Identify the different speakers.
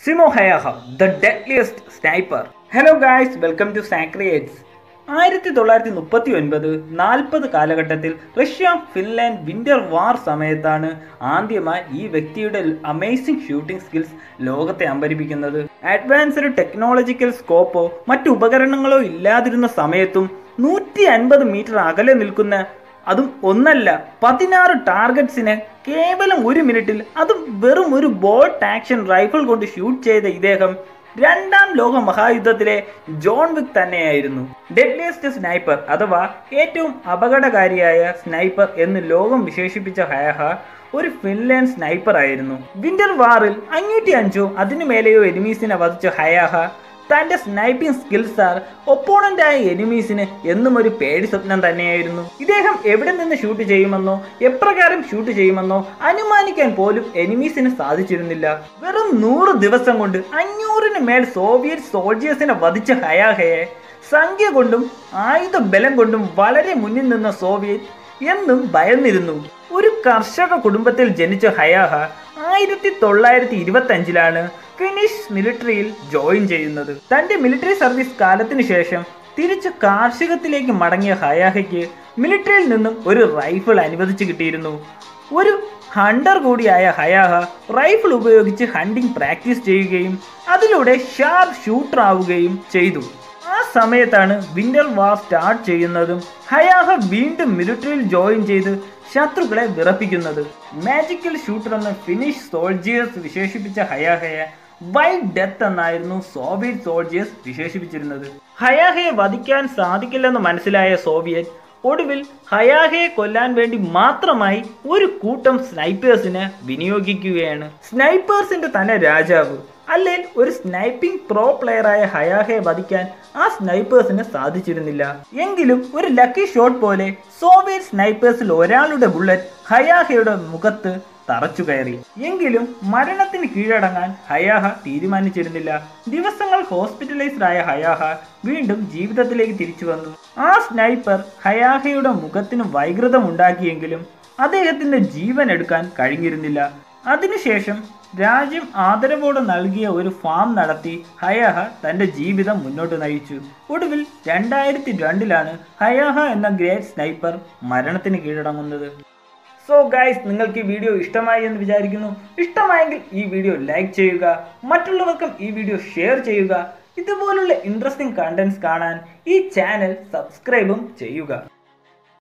Speaker 1: CIMO Hayha the deadliest sniper hello guys welcome to സാക്രിയേറ്റ്സ് ആയിരത്തി തൊള്ളായിരത്തി മുപ്പത്തി ഒൻപത് നാൽപ്പത് കാലഘട്ടത്തിൽ റഷ്യ ഫിൻലാൻഡ് വിന്റർ വാർ സമയത്താണ് ആദ്യമായി ഈ വ്യക്തിയുടെ അമേസിംഗ് ഷൂട്ടിംഗ് സ്കിൽസ് ലോകത്തെ അമ്പരിപ്പിക്കുന്നത് അഡ്വാൻസ്ഡ് ടെക്നോളജിക്കൽ സ്കോപ്പോ മറ്റു ഉപകരണങ്ങളോ ഇല്ലാതിരുന്ന സമയത്തും നൂറ്റി അൻപത് മീറ്റർ അകലെ നിൽക്കുന്ന അതും ഒന്നല്ല പതിനാറ് ടാർഗറ്റ്സിനെ കേവലം ഒരു മിനിറ്റിൽ അതും വെറും ഒരു ബോൾട്ട് ആക്ഷൻ റൈഫിൾ കൊണ്ട് ഷൂട്ട് ചെയ്ത ഇദ്ദേഹം രണ്ടാം ലോക മഹായുദ്ധത്തിലെ ജോൺ വിക് തന്നെയായിരുന്നു ഡെഡ്ലിയസ്റ്റ് സ്നൈപ്പർ അഥവാ ഏറ്റവും അപകടകാരിയായ സ്നൈപ്പർ എന്ന് ലോകം വിശേഷിപ്പിച്ച ഹയഹ ഒരു ഫിൻലാൻഡ് സ്നൈപ്പർ ആയിരുന്നു വിന്റർ വാറിൽ അഞ്ഞൂറ്റി അഞ്ചോ അതിനു മേലെയോ എനിമീസിനെ വധിച്ച ഹയാഹ തന്റെ സ്നൈപ്പിംഗ് സ്കിൽസ് ആർ ഒപ്പോണന്റ് ആയ എനിമീസിന് എന്നും ഒരു പേടി സ്വപ്നം തന്നെയായിരുന്നു ഇദ്ദേഹം എവിടെ നിന്ന് ഷൂട്ട് ചെയ്യുമെന്നോ എപ്രകാരം ഷൂട്ട് ചെയ്യുമെന്നോ അനുമാനിക്കാൻ പോലും എനിമീസിന് സാധിച്ചിരുന്നില്ല വെറും നൂറ് ദിവസം കൊണ്ട് അഞ്ഞൂറിന് മേൽ സോവിയറ്റ് സോൾജിയേഴ്സിനെ വധിച്ച ഹയാഹയെ സംഖ്യ കൊണ്ടും ആയുധ ബലം കൊണ്ടും വളരെ മുന്നിൽ നിന്ന സോവിയറ്റ് എന്നും ഭയന്നിരുന്നു ഒരു കർഷക കുടുംബത്തിൽ ജനിച്ച ഹയാഹ ആയിരത്തി തൊള്ളായിരത്തി ഇരുപത്തി അഞ്ചിലാണ് ഫിനിഷ് മിലിറ്ററിയിൽ ജോയിൻ ചെയ്യുന്നത് തന്റെ മിലിറ്ററി സർവീസ് കാലത്തിനു ശേഷം തിരിച്ച് കാർഷികത്തിലേക്ക് മടങ്ങിയ ഹയാഹയ്ക്ക് മിലിറ്ററിയിൽ നിന്നും ഒരു റൈഫിൾ അനുവദിച്ചു കിട്ടിയിരുന്നു ഒരു ഹണ്ടർ കൂടിയായ ഹയാഹ റൈഫിൾ ഉപയോഗിച്ച് ഹണ്ടിങ് പ്രാക്ടീസ് ചെയ്യുകയും അതിലൂടെ ഷാർപ്പ് ഷൂട്ടർ ആവുകയും ചെയ്തു ആ സമയത്താണ് വിന്റർ വാർ സ്റ്റാർട്ട് ചെയ്യുന്നതും ഹയാഹ വീണ്ടും മിലിറ്ററിയിൽ ജോയിൻ ചെയ്ത് ശത്രുക്കളെ വിറപ്പിക്കുന്നത് മാജിക്കൽ ഷൂട്ടർ എന്ന ഫിനിഷ് സോൾജിയേഴ്സ് വിശേഷിപ്പിച്ച ഹയാഹയെ വൈറ്റ് ഡെത്ത് എന്നായിരുന്നു സോവിയറ്റ് സോൾജിയേഴ്സ് വിശേഷിപ്പിച്ചിരുന്നത് ഹയാഹയെ വധിക്കാൻ സാധിക്കില്ലെന്ന് മനസ്സിലായ സോവിയറ്റ് ഒടുവിൽ ഹയാഹയെ കൊല്ലാൻ വേണ്ടി മാത്രമായി ഒരു കൂട്ടം സ്നൈപ്പേഴ്സിനെ വിനിയോഗിക്കുകയാണ് സ്നൈപ്പേഴ്സിന്റെ തന്നെ രാജാവ് അല്ലെങ്കിൽ ഒരു സ്നൈപ്പിംഗ് പ്രോ പ്ലെയറായ ഹയാഹയെ വധിക്കാൻ ആ സ്നൈപ്പേഴ്സിന് സാധിച്ചിരുന്നില്ല എങ്കിലും ഒരു ലക്കി ഷോട്ട് പോലെ സോവിയറ്റ് സ്നൈപ്പേഴ്സിൽ ഒരാളുടെ ബുള്ളറ്റ് ഹയാഹയുടെ മുഖത്ത് തറച്ചു കയറി എങ്കിലും മരണത്തിന് കീഴടങ്ങാൻ ഹയാഹ തീരുമാനിച്ചിരുന്നില്ല ദിവസങ്ങൾ ഹോസ്പിറ്റലൈസ്ഡ് ആയ ഹയാഹ വീണ്ടും ജീവിതത്തിലേക്ക് തിരിച്ചു വന്നു ആ സ്നൈപ്പർ ഹയാഹയുടെ മുഖത്തിന് വൈകൃതം ഉണ്ടാക്കിയെങ്കിലും അദ്ദേഹത്തിന്റെ ജീവൻ എടുക്കാൻ കഴിഞ്ഞിരുന്നില്ല അതിനുശേഷം രാജ്യം ആദരവോടെ നൽകിയ ഒരു ഫാം നടത്തി ഹയാഹ തന്റെ ജീവിതം മുന്നോട്ട് നയിച്ചു ഒടുവിൽ രണ്ടായിരത്തി രണ്ടിലാണ് ഹയാഹ എന്ന ഗ്രേറ്റ് സ്നൈപ്പർ മരണത്തിന് കീഴടങ്ങുന്നത് സോ ഗൈസ് നിങ്ങൾക്ക് ഈ വീഡിയോ ഇഷ്ടമായി എന്ന് വിചാരിക്കുന്നു ഇഷ്ടമായെങ്കിൽ ഈ വീഡിയോ ലൈക്ക് ചെയ്യുക മറ്റുള്ളവർക്കും ഈ വീഡിയോ ഷെയർ ചെയ്യുക ഇതുപോലുള്ള ഇൻട്രസ്റ്റിംഗ് കണ്ടന്റ്സ് കാണാൻ ഈ ചാനൽ സബ്സ്ക്രൈബും ചെയ്യുക